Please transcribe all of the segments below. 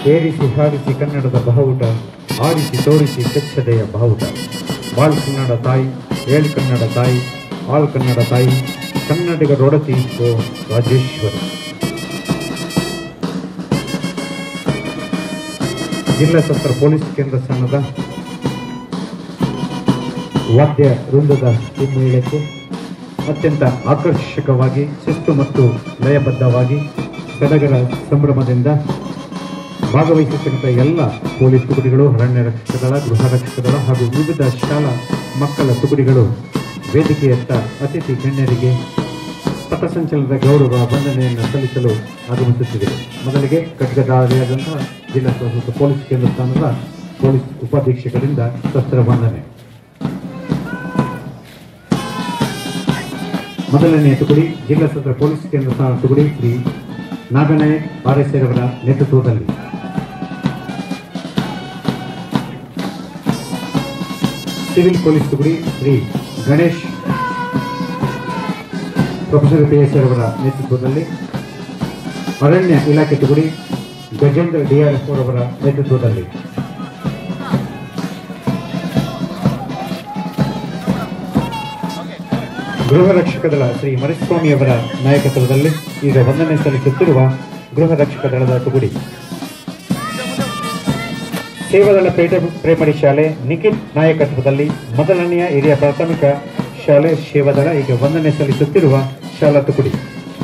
ಏರಿಸಿ ಹಾರಿಸಿ ಕನ್ನಡದ ಬಾವುಟ ಆರಿಸಿ ತೋರಿಸಿ ಸ್ವಚ್ಛತೆಯ ಬಾವುಟ ಬಾಳ್ ಕನ್ನಡ ತಾಯಿ ಏಳ್ ಕನ್ನಡ ತಾಯಿ ಆಳ್ ಕನ್ನಡ ತಾಯಿ ಕನ್ನಡಿಗರೊಡತಿ ಓ ರಾಜೇಶ್ವರಿ ಜಿಲ್ಲಾ ಸತ್ರ ಪೊಲೀಸ್ ಕೇಂದ್ರ ಸಂಘದ ವಾದ್ಯ ವೃಂದದ ಹಿನ್ನೆಲೆಗೆ ಅತ್ಯಂತ ಆಕರ್ಷಕವಾಗಿ ಶಿಸ್ತು ಮತ್ತು ಲಯಬದ್ಧವಾಗಿ ಸಡಗರ ಸಂಭ್ರಮದಿಂದ ಭಾಗವಹಿಸುತ್ತಿರುವ ಎಲ್ಲ ಪೊಲೀಸ್ ತುಕಡಿಗಳು ಅರಣ್ಯ ರಕ್ಷಕದಳ ಗೃಹ ರಕ್ಷಕದಳ ಹಾಗೂ ವಿವಿಧ ಶಾಲಾ ಮಕ್ಕಳ ತುಕಡಿಗಳು ವೇದಿಕೆಯತ್ತ ಅತಿಥಿ ಗಣ್ಯರಿಗೆ ಪಥಸಂಚಲನದ ಗೌರವ ವಂದನೆಯನ್ನು ಸಲ್ಲಿಸಲು ಆಗಮಿಸುತ್ತಿದೆ ಮೊದಲಿಗೆ ಖಡ್ಗಧಾರಿಯಾದಂತಹ ಜಿಲ್ಲಾ ಸಶಸ್ತ್ರ ಪೊಲೀಸ್ ಕೇಂದ್ರ ಸ್ಥಾನದ ಪೊಲೀಸ್ ಉಪಾಧೀಕ್ಷಕರಿಂದ ಶಸ್ತ್ರ ವಂದನೆ ಮೊದಲನೆಯ ತುಕಡಿ ಜಿಲ್ಲಾ ಸತ್ರ ಪೊಲೀಸ್ ಕೇಂದ್ರ ಸ್ಥಾನ ತುಕಡಿ ಶ್ರೀ ನಾಗನಾಯಕ್ ಪಾರೇಸರವರ ನೇತೃತ್ವದಲ್ಲಿ ಸಿವಿಲ್ ಪೊಲೀಸ್ ತುಕಡಿ Shri Ganesh professor P S ಅವರ ನೇತೃತ್ವದಲ್ಲಿ ಅರಣ್ಯ ಇಲಾಖೆ ತುಕಡಿ ಗಜೇಂದ್ರ ಡಿಆರ್ಎಫ್ ಅವರ ನೇತೃತ್ವದಲ್ಲಿ ಗೃಹ ರಕ್ಷಕ ದಳ ಶ್ರೀ ಮರಿಸ್ವಾಮಿ ಅವರ ನಾಯಕತ್ವದಲ್ಲಿ ಈಗ ವಂದನೆ ಸಲ್ಲಿಸುತ್ತಿರುವ ಗೃಹ ರಕ್ಷಕ ದಳದ ತುಗುಡಿ ಸೇವಾದಳ ಪೇಟೆ ಪ್ರೈಮರಿ ಶಾಲೆ ನಿಖಿತ್ ನಾಯಕತ್ವದಲ್ಲಿ ಮೊದಲನೆಯ ಹಿರಿಯ ಪ್ರಾಥಮಿಕ ಶಾಲೆ ಸೇವಾದಳ ಈಗ ವಂದನೆ ಸಲ್ಲಿಸುತ್ತಿರುವ ಶಾಲಾ ತುಕುಡಿ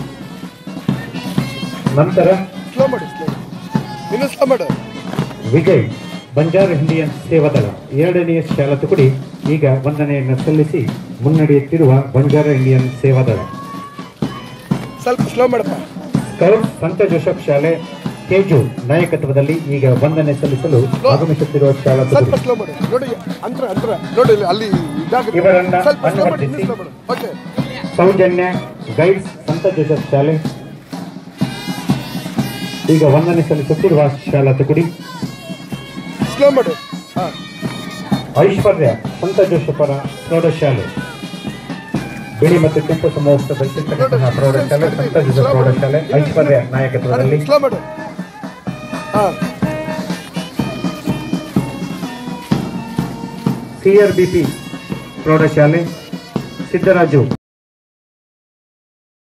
ನಂತರ ಸ್ಲೋ ಮಾಡಿ ಸ್ಲೋ ಇನ್ನು ಸ್ಲೋ ಮಾಡು ವಿಜಯ್ ಬಂಜಾರ ಇಂಡಿಯನ್ ಸೇವಾದಳ ಎರಡನೆಯ ಶಾಲಾ ತುಕುಡಿ ಈಗ ವಂದನೆಯನ್ನು ಸಲ್ಲಿಸಿ ಮುನ್ನಡೆಯುತ್ತಿರುವ ಬಂಜಾರ ಇಂಡಿಯನ್ ಸೇವಾದಳ ಸ್ವಲ್ಪ ಸ್ಲೋ ಮಾಡಪ್ಪ ಸ್ಕೌಟ್ ಸಂತ ಜೋಸೆಫ್ ಶಾಲೆ ತೇಜು ನಾಯಕತ್ವದಲ್ಲಿ ಈಗ ವಂದನೆ ಸಲ್ಲಿಸಲು ಆಗಮಿಸುತ್ತಿರುವ ಶಾಲಾ ಸ್ವಲ್ಪ ತುಕುಡಿ ಸ್ಲೋ ಮಾಡು ನೋಡಿ ಅಂತರ ಅಂತರ ನೋಡಿ ಇಲ್ಲಿ ಅಲ್ಲಿ ಇದಾಗುತ್ತೆ ಇವರನ್ನ ಸ್ವಲ್ಪ ಸ್ಲೋ ಮಾಡಿ ಅನುಮತಿಸಿ. ಇನ್ನು ಸ್ಲೋ ಮಾಡು ಓಕೆ ಸೌಜನ್ಯ ಗೈಡ್ಸ್ ಸಂತ ಜೋಸೆಫ್ ಶಾಲೆ ಈಗ ವಂದನೆ ಸಲ್ಲಿಸುತ್ತಿರುವ ಶಾಲಾ ತುಕುಡಿ ಸ್ಲೋ ಮಾಡು ಹಾಂ ಐಶ್ವರ್ಯ ಸಂತ ಜೋಸೆಫರ ಪ್ರೌಢಶಾಲೆ ಬಿಳಿ ಮತ್ತು ಕೆಂಪು ಸಮವಸ್ತ್ರ ಧರಿಸಿರ್ತಕ್ಕಂತಹ ಪ್ರೌಢಶಾಲೆ ಸಂತ ಜೋಸೆಫ್ ಪ್ರೌಢಶಾಲೆ ಐಶ್ವರ್ಯ ನಾಯಕತ್ವದಲ್ಲಿ ಸ್ಲೋ ಮಾಡು ಹಾಂ ಸಿಆರ್ಬಿಪಿ ಪ್ರೌಢಶಾಲೆ ಸಿದ್ದರಾಜು